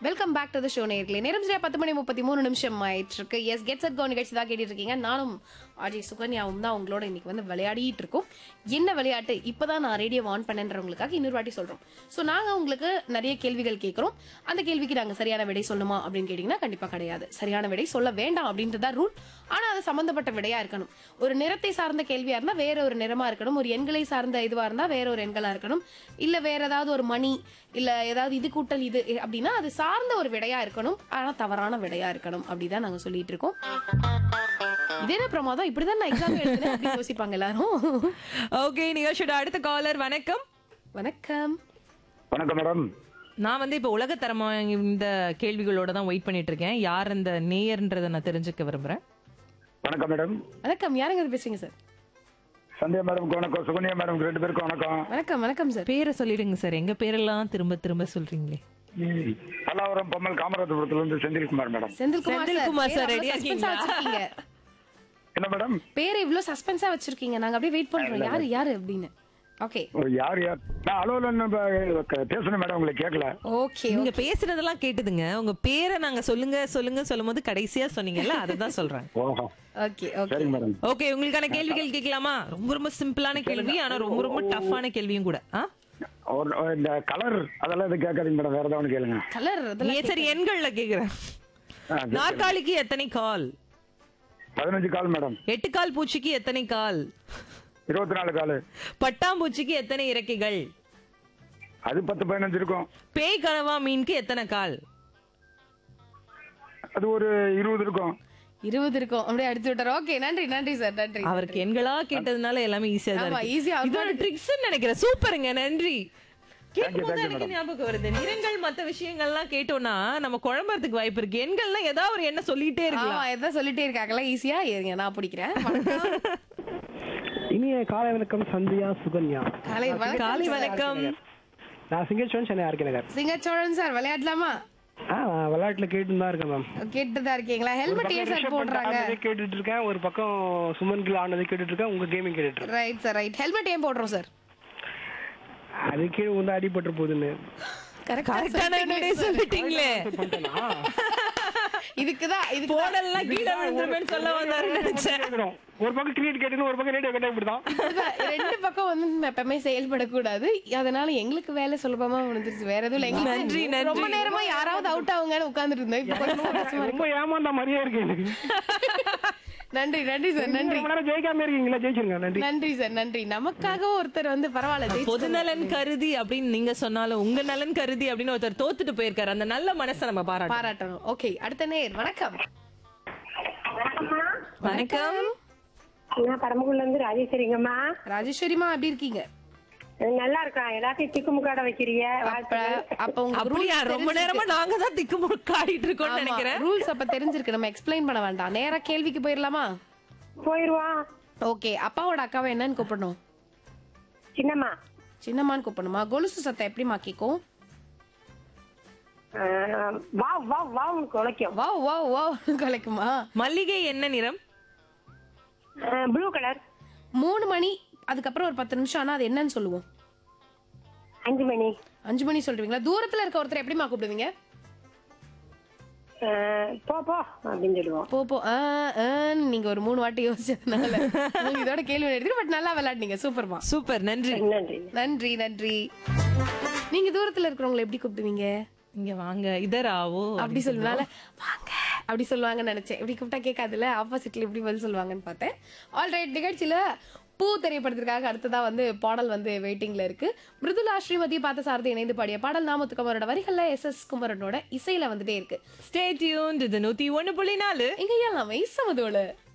Welcome back to the show நேர்களே நேரம் சரியா பத்து மணி முப்பத்தி மூணு நிமிஷம் ஆயிட்டு இருக்கு எஸ் கெட் செட் கோ நிகழ்ச்சி தான் கேட்டுட்டு இருக்கீங்க நானும் அஜய் சுகன்யாவும் தான் உங்களோட இன்னைக்கு வந்து விளையாடிட்டு இருக்கோம் என்ன விளையாட்டு இப்பதான் நான் ரேடியோ ஆன் பண்ணன்றவங்களுக்காக இன்னொரு வாட்டி சொல்றோம் ஸோ நாங்க உங்களுக்கு நிறைய கேள்விகள் கேட்கிறோம் அந்த கேள்விக்கு நாங்க சரியான விடை சொல்லணுமா அப்படின்னு கேட்டீங்கன்னா கண்டிப்பா கிடையாது சரியான விடை சொல்ல வேண்டாம் அப்படின்றதா ரூல் ஆனா அது சம்பந்தப்பட்ட விடையா இருக்கணும் ஒரு நிறத்தை சார்ந்த கேள்வியா இருந்தா வேற ஒரு நிறமா இருக்கணும் ஒரு எண்களை சார்ந்த இதுவா இருந்தா வேற ஒரு எண்களா இருக்கணும் இல்ல வேற ஏதாவது ஒரு மணி இல்ல ஏதாவது இது கூட்டல் இது அப்படின்னா அது சார்ந்த ஒரு விடையா இருக்கணும் ஆனா தவறான விடையா இருக்கணும் அப்படிதான் நாங்க சொல்லிட்டு இருக்கோம் இது என்ன பிரமாதம் இப்படிதான் நான் எக்ஸாம் எழுதுனேன் அப்படின்னு யோசிப்பாங்க எல்லாரும் ஓகே நிகழ்ச்சியோட அடுத்த காலர் வணக்கம் வணக்கம் வணக்கம் மேடம் நான் வந்து இப்போ உலகத்தரமா இந்த கேள்விகளோட தான் வெயிட் பண்ணிட்டு இருக்கேன் யார் அந்த நேயர்ன்றதை நான் தெரிஞ்சுக்க விரும்புறேன் வணக்கம் மேடம் வணக்கம் யாருங்க இது பேசுறீங்க சார் சந்தியா மேடம்க்கு வணக்கம் சுகன்யா மேடம் ரெண்டு பேருக்கும் வணக்கம் வணக்கம் வணக்கம் சார் பேரை சொல்லிடுங்க சார் எங்க பேரெல்லாம் திரும்ப திரும்ப சொல்றீங்களே பல்லாவரம் பொம்மல் காமராஜபுரத்துல இருந்து Senthilkumar madam Senthilkumar Senthilkumar sir sir, பேரை ready அவ்வளவு suspense-ஆ இருக்கீங்களா? வச்சிருக்கீங்க என்ன மேடம் பேரை இவ்வளவு சஸ்பென்ஸா வச்சிருக்கீங்க நாங்க அப்படியே வெயிட் பண்றோம் யாரு யாரு அப்படின்னு ஓகே ஒரு யார் யார் நான் அலுவலன் பேசணும் மேடம் உங்களுக்கு கேட்கல ஓகே நீங்க பேசுனதெல்லாம் கேட்டுதுங்க உங்க பேரை நாங்க சொல்லுங்க சொல்லுங்க சொல்லும் போது கடைசியா சொன்னீங்கல்ல அதுதான் சொல்றேன் ஓஹோ ஓகே ஓகே சரிங்க மேடம் ஓகே உங்களுக்கான கேள்விகள் கேட்கலாமா ரொம்ப ரொம்ப சிம்பிளான கேள்வி ஆனா ரொம்ப ரொம்ப டஃப்பான கேள்வியும் கூட ஆ? ஒரு ஒரு இந்த கலர் அதெல்லாம் எதுவும் கேட்காதீங்க மேடம் வேற ஏதாவது கேளுங்க கலர் அதெல்லாம் ஏ, சரி எண்கள்ல கேக்குறேன் ஆ, சரி. நாற்காலிக்கு எத்தனை கால் பதினஞ்சு கால் மேடம் எட்டு கால் பூச்சிக்கு எத்தனை கால் இருபத்தி நாலு கால் பட்டாம்பூச்சிக்கு எத்தனை இறக்கைகள் அது பத்து பதினஞ்சு இருக்கும் பேய் கனவா மீனுக்கு எத்தனை கால் அது ஒரு இருபது இருக்கும் இருபது இருக்கும் அப்படியே அடிச்சு விட்டாரு ஓகே நன்றி நன்றி சார் நன்றி அவருக்கு எண்களா கேட்டதுனால எல்லாமே ஈஸியா தான் ஆமா, இருக்கு. easy ஆ அவர் இதோட ட்ரிக்ஸ் நினைக்கிறேன் சூப்பருங்க நன்றி கேட்கும்போது thank you, எனக்கு ஞாபகம் வருது நிறங்கள் மத்த விஷயங்கள்லாம் கேட்டோம்னா நம்ம குழம்புறதுக்கு வாய்ப்பு இருக்கு எண்கள்லாம் ஏதாவது ஒரு எண்ணெய் சொல்லிட்டே இருக்கலாம் ஆமா எதாவது சொல்லிட்டே இருக்காங்களா ஈஸியா இருங்க நான் பிடிக்கிறேன் வணக்கம். இனிய காலை வணக்கம் சந்தியா சுகன்யா காலை வணக்கம் காலை சார். வணக்கம் நான் சிங்கச்சோன் சென்னை ஆர்கே நகர் சிங்கச்சோழன் சார் விளையாடலாமா ஆ நான் விளையாட்டுல கேட்டு தான் இருக்கேன் மேம் கேட்டுதான் இருக்கீங்களா ஹெல்மெட் ஏன் சார் போடுறாங்க கேட்டுட்டு இருக்கேன் ஒரு பக்கம் சுமன் கில் ஆனதை கேட்டுட்டு இருக்கேன் உங்க கேமிங் கேட்டுட்டு இருக்கேன் ரைட் சார் ரைட் ஹெல்மெட் ஏன் போடுறோம் சார் அது கீழே வந்து அடிபட்டு போகுதுன்னு கரெக்டான என்னுடைய சொல்லிட்டீங்களே பண்ணிட்டேனா இதுக்குதான் இதுக்கு போனெல்லாம் கீழே விழுந்துருமேன்னு சொல்ல வந்தாருன்னு நினைச்சேன் கேட்கணும். ஒரு பக்கம் கிரிக்கெட் கேட்டுன்னு ஒரு பக்கம் ரேடியோ கேட்டா இப்படிதான் இதுதான். ரெண்டு பக்கம் வந்து நம்ம எப்பவுமே செயல்படக்கூடாது அதனால எங்களுக்கு வேலை சுலபமா முடிஞ்சிருச்சு வேற எதுவும் இல்லை நன்றி, எங்களுக்கு நன்றி. ரொம்ப நேரமா யாராவது அவுட் ஆகுங்கன்னு உட்கார்ந்துட்டு இருந்தோம் இப்ப கொஞ்சம் சந்தோஷமா இருக்கு ரொம்ப ஏமாந்த மாதிரியே இருக்கு எனக்கு நன்றி நன்றி சார் நன்றி ரொம்ப நேரம் ஜெயிக்காம இருக்கீங்களா ஜெயிச்சிருங்க நன்றி நன்றி சார் நன்றி நமக்காக ஒருத்தர் வந்து பரவாயில்ல ஜெயிச்சு பொது நலன் கருதி அப்படின்னு நீங்க சொன்னாலும் உங்க நலன் கருதி அப்படின்னு ஒருத்தர் தோத்துட்டு போயிருக்காரு அந்த நல்ல மனசை நம்ம பாராட்டணும் பாராட்டணும் ஓகே அடுத்த நேர் வணக்கம் வணக்கம் நான் பரமக்குடில இருந்து ராஜேஸ்வரிங்கம்மா ராஜேஸ்வரிமா எப்படி இருக்கீங்க நல்லா இருக்கா எல்லாத்தையும் திக்குமுக்காட வைக்கிறீங்க அப்ப அப்ப உங்க அப்படியா ரொம்ப நேரமா நாங்க தான் திக்கு முக்காடிட்டு இருக்கோம்னு நினைக்கிறேன் ரூல்ஸ் அப்ப தெரிஞ்சிருக்கு நம்ம எக்ஸ்பிளைன் பண்ண வேண்டாம் நேரா கேள்விக்கு போயிடலாமா போயிருவான் ஓகே அப்பாவோட அக்காவை என்னன்னு கூப்பிடணும் சின்னம்மா சின்னம்மான்னு கூப்பிடணுமா கொலுசு சத்தம் எப்படிமா கேக்கும் ஆஹ், வா வா வா குலைக்கும் வாவ் வாவ் வாவ் கலைக்குமா மல்லிகை என்ன நிறம் ப்ளூ கலர் மூணு மணி அதுக்கப்புறம் ஒரு பத்து நிமிஷம் ஆனா அது என்னன்னு சொல்லுவோம் அஞ்சு மணி அஞ்சு மணி சொல்றீங்களா தூரத்துல இருக்க ஒருத்தர் எப்படிமா கூப்பிடுவீங்க ஆஹ், போ போ அப்படின்னு சொல்லுவோம் போ போ ஆ, ஆன்னு நீங்க ஒரு மூணு வாட்டி யோசிச்சதுனால உங்களுக்கு இதோட கேள்வி எடுத்து பட் நல்லா விளையாடுனீங்க சூப்பர்மா சூப்பர் நன்றி நன்றி நன்றி நன்றி நீங்க தூரத்துல இருக்கிறவங்களை எப்படி கூப்பிடுவீங்க இங்க வாங்க இதராவோ அப்படி சொல்லுனால வாங்க அப்படி சொல்லுவாங்கன்னு நினைச்சேன் இப்படி கூப்பிட்டா கேட்காதுல ஆப்போசிட்ல எப்படி பதில் சொல்லுவாங்கன்னு பார்த்தேன் ஆல்ரைட் நிகழ்ச்சியில பூ திரைப்படத்திற்காக அடுத்ததா வந்து பாடல் வந்து வெயிட்டிங்ல இருக்கு மிருதுலா ஸ்ரீமதி பார்த்த சாரதி இணைந்து பாடிய பாடல் நாமத்துக்குமரோட வரிகள்ல எஸ் எஸ் குமரனோட இசையில வந்துட்டே இருக்கு ஸ்டே டியூன் இது நூத்தி ஒண்ணு புள்ளி நாலு இங்க ஏன் சமதோல